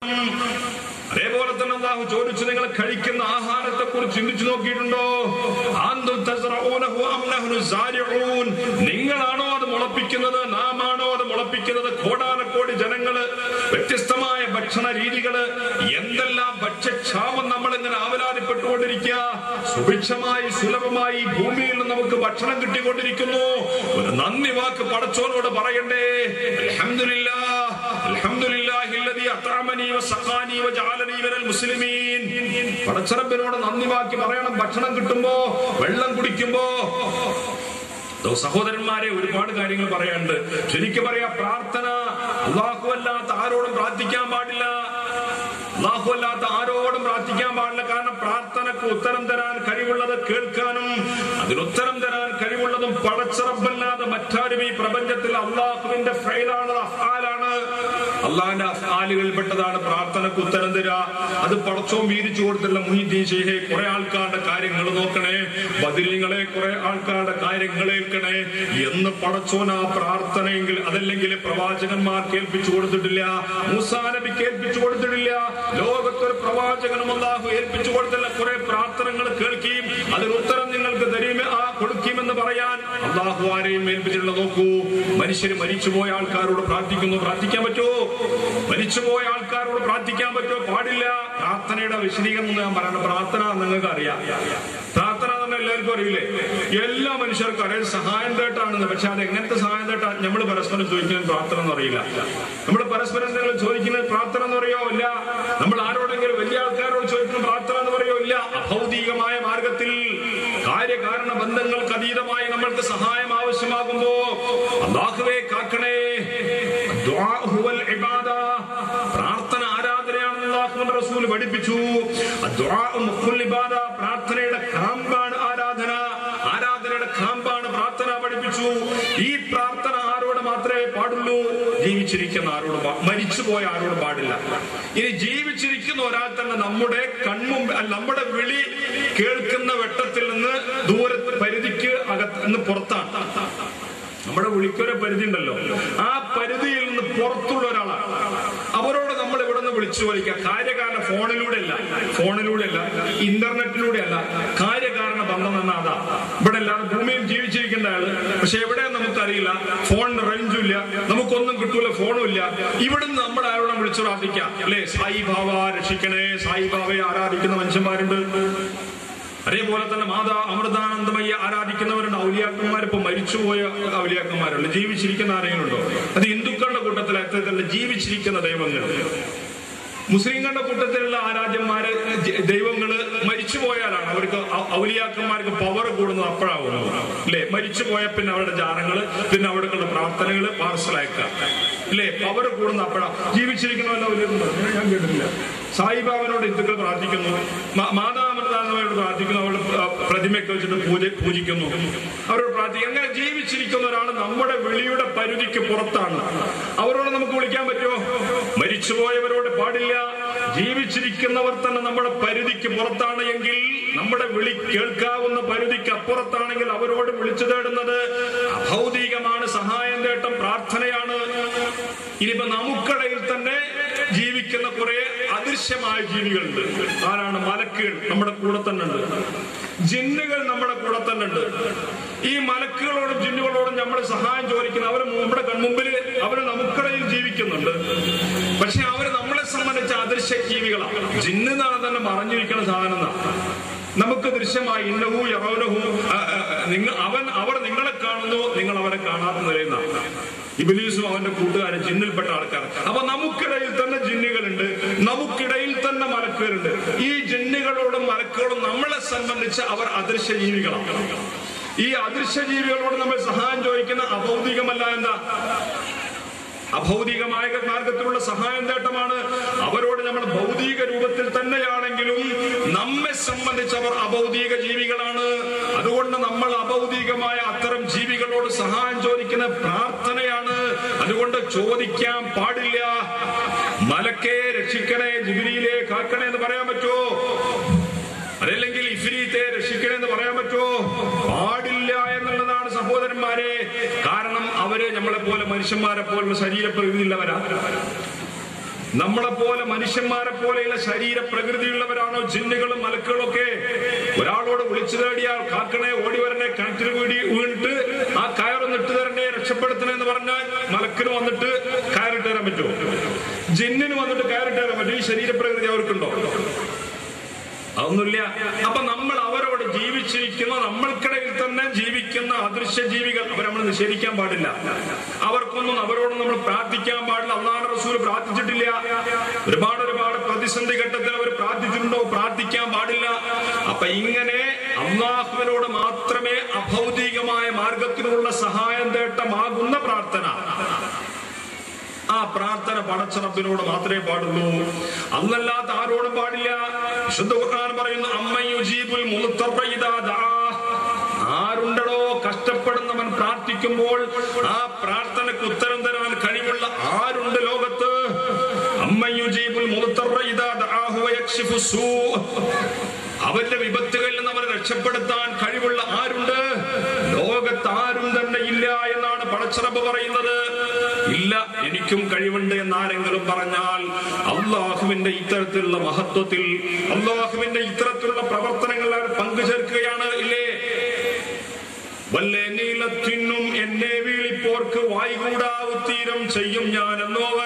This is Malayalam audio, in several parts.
അതേപോലെ തന്നെ അള്ളാഹു ചോദിച്ചു നിങ്ങൾ കഴിക്കുന്ന ആഹാരത്തെ കുറിച്ച് ചിന്തിച്ചു നോക്കിയിട്ടുണ്ടോ അന്തും തസ്റഊനഹു അം നഹ്നു സാരിഊൻ? നിങ്ങളാണോ അത് മുളപ്പിക്കുന്നത് നാം ആണോ അത് മുളപ്പിക്കുന്നത് കോടാനക്കോടി ജനങ്ങള് വ്യത്യസ്തമായ ഭക്ഷണ രീതികള് എന്തെല്ലാം ഭക്ഷ്യക്ഷാമം നമ്മൾ ഇങ്ങനെ ആവലാതിപ്പെട്ടുകൊണ്ടിരിക്കുക സുഭിക്ഷമായി സുലഭമായി ഈ ഭൂമിയിൽ നിന്ന് നമുക്ക് ഭക്ഷണം കിട്ടിക്കൊണ്ടിരിക്കുന്നു ഒരു നന്ദി വാക്ക് പടച്ചോനോട് പറയണ്ടേ അൽഹംദുലില്ലാ അൽഹംദുലില്ലാഹി അല്ലദീ അത്അമനി വസഖാനി വജഅലനി മിനൽ മുസ്ലിമീൻ പടച്ചറബിനോട് നന്ദി വാക്കി പറയണം ഭക്ഷണം കിട്ടുമ്പോ വെള്ളം കുടിക്കുമ്പോ ദോ സഹോദരന്മാരെ ഒരുപാട് കാര്യങ്ങൾ പറയാനുണ്ട് ശരിക്കും പറയാ പ്രാർത്ഥന അള്ളാഹു അല്ലാത്ത ആരോടും പ്രാർത്ഥിക്കാൻ പാടില്ല അള്ളാഹു അല്ലാത്ത ആരോടും പ്രാർത്ഥിക്കാൻ പാടില്ല കാരണം പ്രാർത്ഥനക്ക് ഉത്തരം തരാൻ കഴിവുള്ളത് കേൾക്കാനും അതിനുത്തരം തരാൻ കഴിവുള്ളതും പടച്ചറബല്ലാതെ മറ്റാരും ഈ പ്രപഞ്ചത്തിൽ അള്ളാഹുവിന്റെ ഫൈലാണ് അഫാലാണ് അള്ളാഹിന്റെ അഫാലുകളിൽപ്പെട്ടതാണ് പ്രാർത്ഥനക്ക് ഉത്തരം തരിക അത് പടച്ചോം വീതിച്ചു കൊടുത്തുള്ള മുഹിദ്ദീൻ ഷെയ്ഖെ കുറെ ആൾക്കാരുടെ കാര്യങ്ങൾ നോക്കണേ ബദിലിങ്ങളെ കുറെ ആൾക്കാരുടെ കാര്യങ്ങൾ ഏൽക്കണേ എന്ന് പടച്ചോൻ ആ പ്രാർത്ഥനയെങ്കിൽ അതല്ലെങ്കിൽ പ്രവാചകന്മാർ കേൾപ്പിച്ചു കൊടുത്തിട്ടില്ല മൂസാ നബി കേൾപ്പിച്ചു കൊടുത്തിട്ടില്ല ലോകത്തൊരു പ്രവാചകനും അള്ളാഹു ഏൽപ്പിച്ചു കൊടുത്തില്ല കുറെ പ്രാർത്ഥനകൾ കേൾക്കുകയും അതിന് ഉത്തരം നിങ്ങൾക്ക് തരുമേ ആ കൊടുക്കുമെന്ന് പറയാൻ അള്ളാഹു ആരെയും ഏൽപ്പിച്ചിട്ടുള്ള നോക്കൂ മനുഷ്യര് മരിച്ചുപോയ ആൾക്കാരോട് പ്രാർത്ഥിക്കുന്നു പ്രാർത്ഥിക്കാൻ പറ്റുമോ മരിച്ചുപോയ ആൾക്കാരോട് പ്രാർത്ഥിക്കാൻ പറ്റുമോ പാടില്ല പ്രാർത്ഥനയുടെ വിശദീകരണം ഞാൻ പറയണം പ്രാർത്ഥന നിങ്ങൾക്ക് അറിയാം പ്രാർത്ഥന തന്നെ എല്ലാവർക്കും അറിയില്ലേ എല്ലാ മനുഷ്യർക്കും അറിയാം സഹായം തേട്ടാണെന്ന് പക്ഷെ അത് എങ്ങനത്തെ സഹായം തേട്ടാ നമ്മൾ പരസ്പരം ചോദിക്കുന്നത് പ്രാർത്ഥന എന്ന് അറിയില്ല നമ്മൾ പരസ്പരം എന്തെങ്കിലും ചോദിക്കുന്നത് പ്രാർത്ഥന എന്ന് പറയോ ഇല്ല നമ്മൾ ആരോടെങ്കിലും വലിയ ആൾക്കാരോട് ചോദിക്കുന്ന പ്രാർത്ഥന എന്ന് പറയോ ഇല്ല അഭൗതികമായ മാർഗത്തിൽ കാര്യകാരണ ബന്ധങ്ങൾക്ക് അതീതമായി നമ്മൾക്ക് സഹായം ആവശ്യമാകുമ്പോ അള്ളാഹുവേ കാക്കണേ ദുആ ഹുവൽ ഇബാദ. പ്രാർത്ഥന ആരാധനയാണെന്ന് അള്ളാഹുവിന്റെ റസൂൽ പഠിപ്പിച്ചു ദുആ മുഖുൽ ഇബാദ. പ്രാർത്ഥനയുടെ കാമ്പാണ് ആരാധന ആരാധനയുടെ കാമ്പാണ് പ്രാർത്ഥന പഠിപ്പിച്ചു ഈ പ്രാർത്ഥന ആരോട് മാത്രമേ പാടുള്ളൂ ജീവിച്ചിരിക്കുന്ന ആരോട് പാ- മരിച്ചുപോയ ആരോട് പാടില്ല ഇനി ജീവിച്ചിരിക്കുന്ന ഒരാൾ തന്നെ നമ്മുടെ കൺമുമ്പ് അല്ല, നമ്മുടെ വിളി കേൾക്കുന്ന വെട്ടത്തിൽ നിന്ന് ദൂരത്ത് പരിധിക്ക് അകത്ത് നിന്ന് പുറത്താണ് നമ്മുടെ വിളിക്കൊരു പരിധി ഉണ്ടല്ലോ ആ പരിധിയിൽ നിന്ന് പുറത്തുള്ള ഒരാളാണ് അവരോട് നമ്മൾ ഇവിടെ നിന്ന് വിളിച്ചു വലിക്കുക കാര്യകാരണ ഫോണിലൂടെ അല്ല ഫോണിലൂടെ അല്ല ഇന്റർനെറ്റിലൂടെ അല്ല കാര്യകാരണ ബന്ധം എന്ന അതാ ഇവിടെ എല്ലാവരും ഭൂമിയിൽ ജീവിച്ചിരിക്കേണ്ട ആള് പക്ഷെ എവിടെ നമുക്കറിയില്ല ഫോണിന് റേഞ്ചും ഇല്ല നമുക്കൊന്നും കിട്ടൂല ഫോണും ഇല്ല ഇവിടുന്ന് നമ്മൾ ആരോടും വിളിച്ചു പ്രാർത്ഥിക്കാം അല്ലെ സായി ബാബ രക്ഷിക്കണേ സായി ബാബയെ ആരാധിക്കുന്ന മനുഷ്യന്മാരുണ്ട് അതേപോലെ തന്നെ മാതാ അമൃതാനന്ദമയ്യ ആരാധിക്കുന്നവരുണ്ട് ഔലിയാക്കന്മാർ ഇപ്പൊ മരിച്ചുപോയ ഔലിയാക്കന്മാരുണ്ട് ജീവിച്ചിരിക്കുന്ന ആരെങ്കിലും ഉണ്ടോ അത് ഹിന്ദുക്കളുടെ കൂട്ടത്തിൽ അത്തരത്തിലുള്ള ജീവിച്ചിരിക്കുന്ന ദൈവങ്ങൾ മുസ്ലിങ്ങളുടെ കൂട്ടത്തിലുള്ള ആരാധ്യന്മാര് ജ- ദൈവങ്ങള് മരിച്ചുപോയാലാണ് അവർക്ക് ഔ- ഔലിയാക്കന്മാർക്ക് പവർ കൂടുന്നത് അപ്പോഴാവുന്നത് അല്ലെ മരിച്ചുപോയ പിന്നെ അവരുടെ ജാറങ്ങള് പിന്നെ അവിടേക്കുള്ള പ്രാർത്ഥനകള് പാർസൽ അയക്കുക അല്ലെ പവർ കൂടുന്ന അപ്പോഴാ ജീവിച്ചിരിക്കുന്നവല്ല ഔലിയാക്കുണ്ടോ ഞാൻ കേട്ടിട്ടില്ല സായിബാബിനോട് ഹിന്ദുക്കൾ പ്രാർത്ഥിക്കുന്നു മാ- മാതാ അമൃതാനന്ദമയോട് പ്രാർത്ഥിക്കുന്നു അവരുടെ പ്ര- പ്രതിമയൊക്കെ വെച്ചിട്ട് പൂജ പൂജിക്കുന്നു അവരോട് പ്രാർത്ഥിക്കും അങ്ങനെ ജീവിച്ചിരിക്കുന്ന ഒരാൾ നമ്മുടെ വിളിയുടെ പരിധിക്ക് പുറത്താണ് അവരോട് നമുക്ക് വിളിക്കാൻ പറ്റുമോ മരിച്ചുപോയവരോട് പാടില്ല ജീവിച്ചിരിക്കുന്നവർ തന്നെ നമ്മുടെ പരിധിക്ക് പുറത്താണ് എങ്കിൽ നമ്മുടെ വിളി കേൾക്കാവുന്ന പരിധിക്ക് അപ്പുറത്താണെങ്കിൽ അവരോട് വിളിച്ചു തേടുന്നത് അഭൗതികമാണ് സഹായം തേട്ടം പ്രാർത്ഥനയാണ് ഇനിയിപ്പോ നമുക്കിടയിൽ തന്നെ ജീവിക്കുന്ന കുറെ അദൃശ്യമായ ജീവികളുണ്ട് ആരാണ് മലക്കുകൾ നമ്മുടെ കൂടെ തന്നെ ഉണ്ട് ജിന്നുകൾ നമ്മുടെ കൂടെ തന്നെ ഉണ്ട് ഈ മലക്കുകളോടും ജിന്നുകളോടും നമ്മൾ സഹായം ചോദിക്കുന്ന അവർ നമ്മുടെ കൺമുമ്പിൽ അവർ നമുക്കിടയിൽ ജീവിക്കുന്നുണ്ട് പക്ഷെ അവർ നമ്മളെ സംബന്ധിച്ച അദൃശ്യ ജീവികളാണ് ജിന്ന് എന്നാണ് തന്നെ മറഞ്ഞിരിക്കുന്ന സാധനം എന്നാ. നമുക്ക് ദൃശ്യമായി ഇന്നഹു യറൗനഹു ആ, ആ, നിങ്ങൾ അവൻ അവർ നിങ്ങളെ കാണുന്നു നിങ്ങൾ അവരെ കാണാത്ത നിലയുന്നതാണ് ഇബിലീസും അവന്റെ കൂട്ടുകാരും ജിന്നിൽപ്പെട്ട ആൾക്കാർ അപ്പൊ നമുക്കിടയിൽ തന്നെ ജിന്നുകളുണ്ട് നമുക്കിടയിൽ തന്നെ മലക്കുകളുണ്ട് ഈ ജിന്നുകളോടും മലക്കുകളോടും നമ്മളെ സംബന്ധിച്ച് അവർ അദൃശ്യ ജീവികളാണ് ഈ അദൃശ്യ ജീവികളോട് നമ്മൾ സഹായം ചോദിക്കുന്ന അഭൗതികമല്ല എന്താ അഭൗതികമായ മാർഗത്തിലുള്ള സഹായം നേട്ടമാണ് അവരോട് നമ്മൾ ഭൗതിക രൂപത്തിൽ തന്നെയാണെങ്കിലും നമ്മെ സംബന്ധിച്ച് അവർ അഭൗതിക ജീവികളാണ് അതുകൊണ്ട് നമ്മൾ അഭൗതികമായ അത്തരം ജീവികളോട് സഹായം ചോദിക്കുന്ന പ്രാർത്ഥനയാണ് അതുകൊണ്ട് ചോദിക്കാൻ പാടില്ല മലക്കെ രക്ഷിക്കണേ ജിബിരിയിലെ കാക്കണേ എന്ന് പറയാൻ പറ്റുമോ അതല്ലെങ്കിൽ ഇഫ്രീത്തെ രക്ഷിക്കണേ എന്ന് പറയാൻ പറ്റുമോ പാടില്ല എന്നുള്ളതാണ് സഹോദരന്മാരെ കാരണം അവര് നമ്മളെ പോലെ മനുഷ്യന്മാരെ പോലുള്ള ശരീരപ്രകൃതിയുള്ളവരാ നമ്മളെ പോലെ മനുഷ്യന്മാരെ പോലെയുള്ള ശരീര പ്രകൃതിയുള്ളവരാണോ ജിന്നുകളും മലക്കുകളും ഒക്കെ ഒരാളോട് വിളിച്ചു തേടിയാൽ കാക്കണേ ഓടി വരണേ കിണറ്റിൽ വീടി വീണിട്ട് ആ കയറൊന്ന് ഇട്ട് തരണ്ടേ രക്ഷപ്പെടുത്തണേ എന്ന് പറഞ്ഞാൽ മലക്കിന് വന്നിട്ട് കയറിട്ട് തരാൻ പറ്റുമോ ജിന്നിന് വന്നിട്ട് കയറിട്ട് തരാൻ പറ്റും ഈ ശരീര പ്രകൃതി അവർക്കുണ്ടോ അതൊന്നുമില്ല അപ്പൊ നമ്മൾ അവരോട് ജീവിച്ചിരിക്കുന്ന നമ്മൾക്കിടയിൽ തന്നെ ജീവിക്കുന്ന അദൃശ്യ ജീവികൾ അവർ നമ്മൾ നിഷേധിക്കാൻ പാടില്ല അവർക്കൊന്നും അവരോട് നമ്മൾ പ്രാർത്ഥിക്കാൻ പാടില്ല അള്ളാഹ് റസൂൽ പ്രാർത്ഥിച്ചിട്ടില്ല ഒരുപാട് ഒരുപാട് പ്രതിസന്ധി ഘട്ടത്തിൽ അവർ പ്രാർത്ഥിച്ചിട്ടുണ്ടോ പ്രാർത്ഥിക്കാൻ പാടില്ല അപ്പൊ ഇങ്ങനെ അള്ളാഹുവിനോട് മാത്രമേ അഭൗതികമായ മാർഗത്തിനുള്ള സഹായം തേട്ടമാകുന്ന പ്രാർത്ഥന ആ പ്രാർത്ഥന പടച്ച റബ്ബിനോട് മാത്രമേ പാടുള്ളൂ അന്നല്ലാത്ത ആരോടും പാടില്ല വിശുദ്ധ ഖുർആൻ പറയുന്നു അമ്മയുജീബുൽ മുൽത്തറ ഇദാ ദആ. ആരുണ്ടടോ കഷ്ടപ്പെടുന്നവൻ പ്രാർത്ഥിക്കുമ്പോൾ ആ പ്രാർത്ഥനക്ക് ഉത്തരം തരാൻ കഴിവുള്ള ആരുണ്ട് ലോകത്ത് അമ്മയുജീബുൽ മുൽത്തറ ഇദാ ദആഹു വയക്ഷിഫു സൂ. അവന്റെ വിപത്തുകളിൽ നിന്ന് അവരെ രക്ഷപ്പെടുത്താൻ കഴിവുള്ള ആരുണ്ട് ലോകത്ത് ആരും തന്നെ ഇല്ല എന്നാണ് പടച്ചറബ് പറയുന്നത് ഇല്ല എനിക്കും കഴിവുണ്ട് എന്ന് ആരെങ്കിലും പറഞ്ഞാൽ അള്ളാഹുവിന്റെ ഇത്തരത്തിലുള്ള മഹത്വത്തിൽ അള്ളാഹുവിന്റെ ഇത്തരത്തിലുള്ള പ്രവർത്തനങ്ങൾ അവർ പങ്കുചേർക്കുകയാണ് ഇല്ലേ വല്ല നീലത്തിനും എന്നെ വീളിപ്പോർക്ക് വായികൂടാവുത്തീരം ചെയ്യും ഞാൻ എന്നോവർ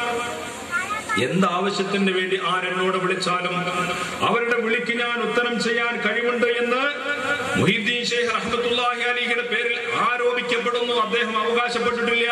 എന്താവശ്യത്തിന് വേണ്ടി ആരെന്നോട് വിളിച്ചാലും അവരുടെ വിളിക്ക് ഞാൻ ഉത്തരം ചെയ്യാൻ കഴിവുണ്ട് എന്ന് മുഹിദ്ദീൻ ഷെയ്ഖ് റഹ്മത്തുള്ളാഹി അലിഹിയുടെ പേരിൽ ആരോപിക്കപ്പെടുന്നു അദ്ദേഹം അവകാശപ്പെട്ടിട്ടില്ല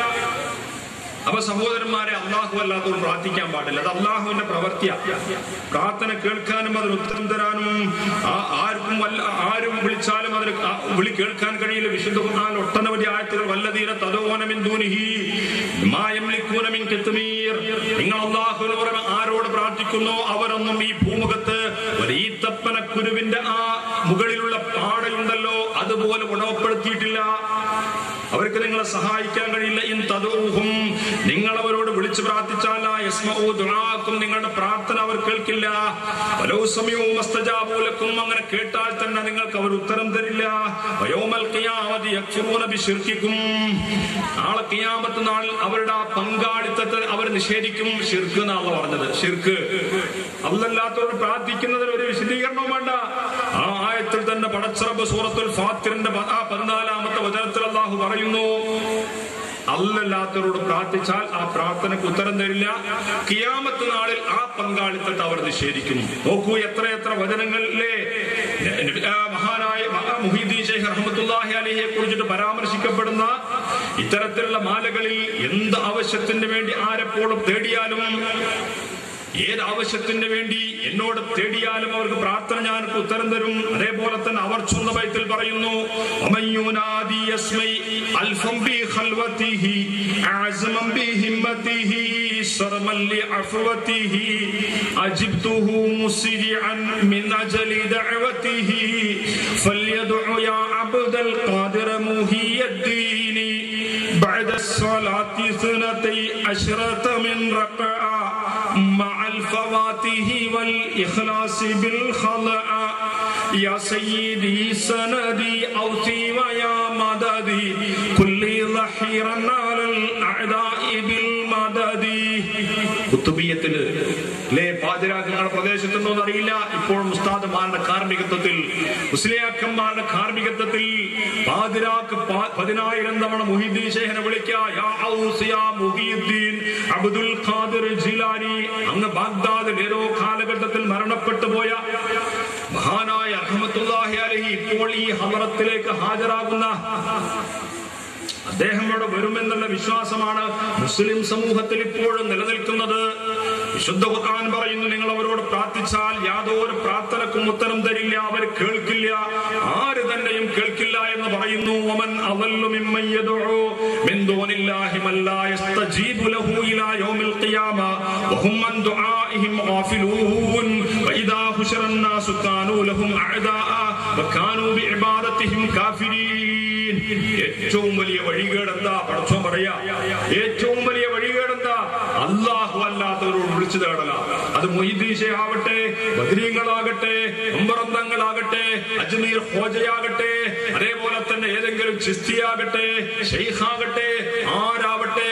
അപ്പൊ സഹോദരന്മാരെ അള്ളാഹു അല്ലാത്തവർ പ്രാർത്ഥിക്കാൻ പാടില്ല അത് അള്ളാഹുവിന്റെ പ്രവൃത്തിയാ പ്രാർത്ഥന കേൾക്കാനും അതിന് ഉത്തരം തരാനും ആ- ആർക്കും വല്ല ആരും വിളിച്ചാലും അതിന് ആ വിളി കേൾക്കാൻ കഴിയില്ല വിശുദ്ധ ഖുർആനിൽ ഒട്ടനവധി ആയത്തുകൾ വല്ലതീന തദോനമിൻ ദൂനിഹി മാ യംലികൂന മിൻ കിത്മീർ നിങ്ങൾ അള്ളാഹുവിന് പുറമെ ആരോട് പ്രാർത്ഥിക്കുന്നോ അവരൊന്നും ഈ ഭൂമുഖത്ത് ഒരു ഈത്തപ്പന കുരുവിന്റെ ആ മുകളിലുള്ള പാടയുണ്ടല്ലോ അതുപോലെ ഗുണപ്പെടുത്തിയിട്ടില്ല അവർക്ക് നിങ്ങളെ സഹായിക്കാൻ കഴിയില്ല ഇൻ തദൂഹും നിങ്ങൾ അവരോട് വിളിച്ചു പ്രാർത്ഥിച്ചാൽ ആ യസ്മഊ ദുആക്കും നിങ്ങളുടെ പ്രാർത്ഥന അവർ കേൾക്കില്ല വലൗ സമയവും മസ്തജാബൂലക്കും അങ്ങനെ കേട്ടാൽ തന്നെ നിങ്ങൾക്ക് അവർ ഉത്തരം തരില്ല വയോമൽ ഖിയാമത്തി യക്ഫുറൂന ബിശിർക്കിക്കും നാളെ ഖിയാമത്ത് നാളിൽ അവരുടെ ആ പങ്കാളിത്തത്തെ അവർ നിഷേധിക്കും ഷിർക്ക് എന്നാണ് പറഞ്ഞത് ഷിർക്ക് അല്ലല്ലാത്തവർ പ്രാർത്ഥിക്കുന്നതിന് ഒരു വിശദീകരണവും വേണ്ട ആ ആയത്തിൽ തന്നെ പടച്ചറബ് സൂറത്തുൽ ഫാത്തിറിന്റെ പ- ആ പതിനാലാമത്തെ വചനത്തിൽ അള്ളാഹു പറയുന്നു അല്ലല്ലാത്തവരോട് പ്രാർത്ഥിച്ചാൽ ആ പ്രാർത്ഥനയ്ക്ക് ഉത്തരം തരില്ല കിയാമത്ത് നാളിൽ ആ പങ്കാളിത്തത്തെ അവർ നിഷേധിക്കും നോക്കൂ എത്ര എത്ര വചനങ്ങളിലെ ആ മഹാനായ മഹാ മുഹീദ്ദീൻ ശൈഖ് റഹ്മത്തുള്ളാഹി അലൈഹിയെ കുറിച്ചിട്ട് പരാമർശിക്കപ്പെടുന്ന ഇത്തരത്തിലുള്ള മാലകളിൽ എന്ത് ആവശ്യത്തിന് വേണ്ടി ആരെപ്പോഴും തേടിയാലും ഏത് ആവശ്യത്തിന് വേണ്ടി എന്നോട് തേടിയാലും അവർക്ക് പ്രാർത്ഥന ഞാൻ ഉത്തരം തരും അതേപോലെ തന്നെ അവർ സ്വന്തം ബൈത്തിൽ പറയുന്നു "വമൻ യുനാദി യസ്മൈ അൽഫം ബി ഖൽവതിഹി അഅ്സമൻ ബി ഹിമ്മതിഹി സർമൻ ലി അഫ്വതിഹി അജിബ്തുഹു മുസ്രിഅൻ മിൻ അജലി ദഅവതിഹി ഫല്യദ്ഉ യാ അബ്ദൽ ഖാദിർ മുഹിയദ്ദീൻ بعد الصلاة اثنتي عشرة من ركعة مع الفواته والإخلاص بالخلع يا سيدي سندي أوتي ويا مددي كل ظهيرا على الأعداء بالمدد കുത്തുബിയത്തില് അല്ലേ പാതിരാക്കങ്ങളുടെ പ്രദേശത്തുണ്ടോ എന്നറിയില്ല ഇപ്പോൾ മുസ്താദുമാരുടെ കാർമ്മികത്വത്തിൽ മുസ്ലിയാക്കന്മാരുടെ കാർമ്മികത്വത്തിൽ പാതിരാക്ക് പ- പതിനായിരം തവണ മുഹിദ്ദീൻ ശേഖനെ വിളിക്കാ യാ ഔസ് യാ മുഹീദ്ദീൻ അബ്ദുൽ ഖാദിർ ജിലാനി അങ്ങ് ബാഗ്ദാദിൽ ഏതോ കാലഘട്ടത്തിൽ മരണപ്പെട്ടു പോയ മഹാനായ അഹമ്മത്തുല്ലാഹി അലഹി ഇപ്പോൾ ഈ ഹമറത്തിലേക്ക് ഹാജരാകുന്ന അദ്ദേഹം ഇവിടെ വരുമെന്നുള്ള വിശ്വാസമാണ് മുസ്ലിം സമൂഹത്തിൽ ഇപ്പോഴും നിലനിൽക്കുന്നത് വിശുദ്ധ ഖുർആൻ പറയുന്നു നിങ്ങൾ അവരോട് പ്രാർത്ഥിച്ചാൽ യാതൊരു പ്രാർത്ഥനക്കും ഉത്തരം തരില്ല അവർ കേൾക്കില്ല ആര് തന്നെയും കേൾക്കില്ല എന്ന് പറയുന്നു വമൻ അദല്ലു മിമ്മൻ യദ്ഉ മിൻ ദൂനില്ലാഹി മൻ ലാ യസ്തജീബു ലഹു ഇലാ യൗമിൽ ഖിയാമ വഹും അൻ ദുആഇഹിം ഗാഫിലൂൻ വഇദാ ഹുശിറ الناس كانوا لهم أعداء وكانوا بعبادتهم كافرين ഏറ്റവും വലിയ വഴികേട് എന്താ പടച്ചോ പറയാ ഏറ്റവും വലിയ വഴികേട് എന്താ അള്ളാഹു അല്ലാത്തവരോട് വിളിച്ചു തേടല അത് മൊയ്തീശ ആവട്ടെ ബദ്രീങ്ങളാകട്ടെ അമ്പറന്തങ്ങളാകട്ടെ അജ്മീർ ഹോജയാകട്ടെ അതേപോലെ തന്നെ ഏതെങ്കിലും ചിസ്തിയാകട്ടെ ഷെയ്ഖാകട്ടെ ആരാവട്ടെ ജീവിച്ച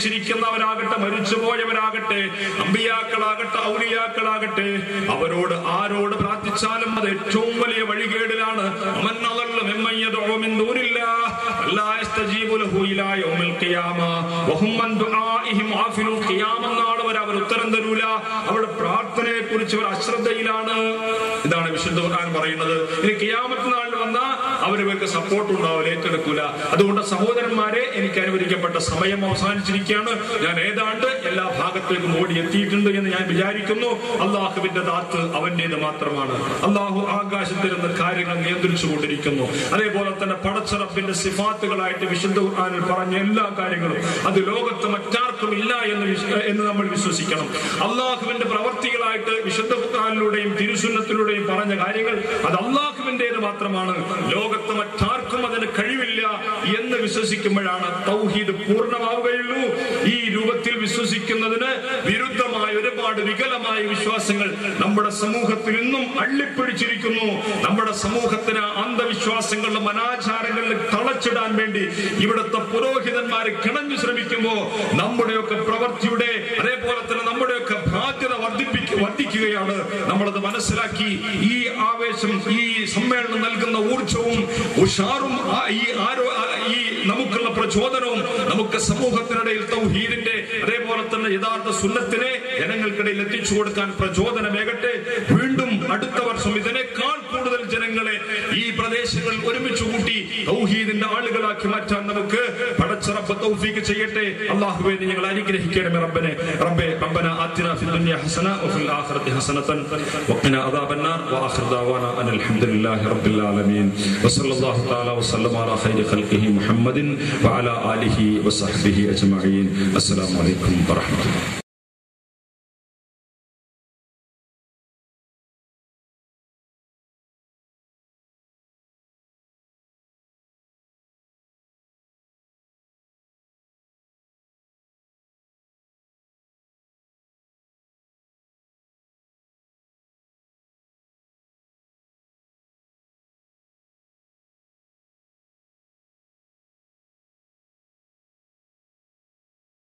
ജീവിച്ചിരിക്കുന്നവരാകട്ടെ മരിച്ചുപോയവരാകട്ടെ അമ്പിയാക്കളാകട്ടെ ഔലിയാക്കളാകട്ടെ അവരോട് ആരോട് പ്രാർത്ഥിച്ചാലും അത് ഏറ്റവും വലിയ വഴികേടിലാണ് ومن أضل ممن يدعو من دون الله لا يستجيب له إلى يوم القيامة وهم عن دعائهم غافلون ഖിയാമം നാൾ വരെ അവർ ഉത്തരം തരൂല അവരുടെ പ്രാർത്ഥനയെ കുറിച്ച് അവർ അശ്രദ്ധയിലാണ് ഇതാണ് വിശുദ്ധ ഖുർആൻ പറയുന്നത് ഇനി കിയാമത്ത് നാളിൽ വന്ന അവർക്ക് സപ്പോർട്ട് ഉണ്ടാവില്ല ഏറ്റെടുക്കൂല അതുകൊണ്ട് സഹോദരന്മാരെ എനിക്ക് അനുവദിക്കപ്പെട്ട സമയം അവസാനിച്ചിരിക്കുകയാണ് ഞാൻ ഏതാണ്ട് എല്ലാ ഭാഗത്തേക്കും ഓടി എത്തിയിട്ടുണ്ട് എന്ന് ഞാൻ വിചാരിക്കുന്നു അള്ളാഹുവിന്റെ ദാത്ത് അവന്റേത് മാത്രമാണ് അള്ളാഹു ആകാശത്തിൽ നിന്ന് കാര്യങ്ങൾ നിയന്ത്രിച്ചു കൊണ്ടിരിക്കുന്നു അതേപോലെ തന്നെ പടച്ചറപ്പിന്റെ സിഫാത്തുകളായിട്ട് വിശുദ്ധ ഖുർആനിൽ പറഞ്ഞ എല്ലാ കാര്യങ്ങളും അത് ലോകത്ത് മറ്റാർക്കും ഇല്ല എന്ന് വിശ്വ- എന്ന് നമ്മൾ വിശ്വസിക്കണം അള്ളാഹുവിന്റെ പ്രവർത്തികളായിട്ട് വിശുദ്ധ ഖുർആനിലൂടെയും തിരുസുന്നത്തിലൂടെയും പറഞ്ഞ കാര്യങ്ങൾ അത് അള്ളാഹുവിന്റേത് മാത്രമാണ് ലോകത്ത് മറ്റാർക്കും അതിന് കഴിവില്ല എന്ന് വിശ്വസിക്കുമ്പോഴാണ് തൗഹീദ് പൂർണ്ണമാവുകയുള്ളൂ ഈ രൂപത്തിൽ വിശ്വസിക്കുന്നതിന് വിരുദ്ധമായ ഒരുപാട് വികലമായ വിശ്വാസങ്ങൾ നമ്മുടെ സമൂഹത്തിൽ ഇന്നും അള്ളിപ്പിടിച്ചിരിക്കുന്നു നമ്മുടെ സമൂഹത്തിന് അന്ധവിശ്വാസങ്ങളിലും അനാചാരങ്ങളിലും തളച്ചിടാൻ വേണ്ടി ഇവിടുത്തെ പുരോഹിതന്മാരെ കിണഞ്ഞു ശ്രമിക്കുമ്പോ നമ്മുടെയൊക്കെ പ്രവൃത്തിയുടെ അതേപോലെ തന്നെ നമ്മുടെയൊക്കെ ബാധ്യത വർദ്ധിപ്പിക്ക വർദ്ധിക്കുകയാണ് നമ്മളത് മനസ്സിലാക്കി ഈ ആവേശം ഈ സമ്മേളനം നൽകുന്ന ഊർജവും ഉഷാറും ആ ഈ ആരോ ആ ഈ നമുക്കുള്ള പ്രചോദനവും നമുക്ക് സമൂഹത്തിനിടയിൽ തൗഹീദിന്റെ അതേപോലെ തന്നെ യഥാർത്ഥ സുന്നത്തിനെ ജനങ്ങൾക്കിടയിൽ എത്തിച്ചു കൊടുക്കാൻ പ്രചോദനമേകട്ടെ വീണ്ടും അടുത്ത വർഷം ഇതിനേക്കാൾ കൂടുതൽ ജനങ്ങളെ ഈ പ്രദേശങ്ങളിൽ ഒരുമിച്ച് കൂട്ടി തൗഹീദിന്റെ ആളുകളാക്കി മാറ്റാൻ നമുക്ക് പടച്ചറപ്പ് തൗഫീക്ക് ചെയ്യട്ടെ അള്ളാഹുവെ നീ ഞങ്ങൾ അനുഗ്രഹിക്കണമേ റബ്ബനെ റബ്ബെ റബ്ബന ആതിന ഫി ദുനിയ ഹസന വഫിൽ ആഖിറതി ഹസനതൻ വഖിന അദാബന്നാർ വആഖിർ ദഅവാന അനിൽ ഹംദുലില്ലാഹി റബ്ബിൽ ആലമീൻ വസല്ലല്ലാഹു തആല വസല്ലമ അലാ ഖൈരി ഖൽഖിഹി മുഹമ്മദിൻ വഅലാ ആലിഹി വസഹ്ബിഹി അജ്മഈൻ അസ്സലാമു അലൈക്കും വറഹ്മത്തുള്ളാഹി